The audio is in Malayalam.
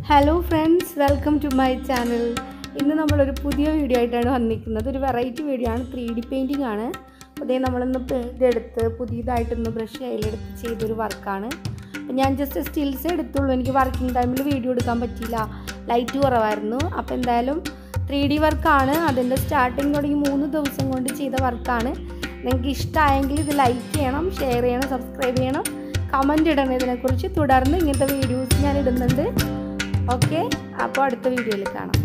hello friends welcome to my channel ഇന്ന് നമ്മളൊരു പുതിയ വീഡിയോ ആയിട്ടാണ് വന്നിരിക്കുന്നത് ഒരു വെറൈറ്റി വീഡിയോ ആണ് ത്രീ ഡി പെയിൻറ്റിംഗ് ആണ് അതേ നമ്മളിന്ന് ഇതെടുത്ത് പുതിയതായിട്ടൊന്ന് ബ്രഷ് കയ്യിലെടുത്ത് ചെയ്തൊരു വർക്കാണ് അപ്പം ഞാൻ ജസ്റ്റ് സ്റ്റിൽസ് എടുത്തുള്ളൂ എനിക്ക് വർക്കിംഗ് ടൈമിൽ വീഡിയോ എടുക്കാൻ പറ്റിയില്ല ലൈറ്റ് കുറവായിരുന്നു അപ്പോൾ എന്തായാലും ത്രീ ഡി വർക്കാണ് അതിൻ്റെ സ്റ്റാർട്ടിങ് തുടങ്ങി മൂന്ന് ദിവസം കൊണ്ട് ചെയ്ത വർക്കാണ് നിങ്ങൾക്ക് ഇഷ്ടമായെങ്കിൽ ഇത് ലൈക്ക് ചെയ്യണം ഷെയർ ചെയ്യണം സബ്സ്ക്രൈബ് ചെയ്യണം കമൻറ്റ് ഇടണം ഇതിനെക്കുറിച്ച് തുടർന്ന് ഇങ്ങനത്തെ വീഡിയോസ് ഞാൻ ഇടുന്നുണ്ട് ഓക്കെ അപ്പോൾ അടുത്ത വീഡിയോയിൽ കാണാം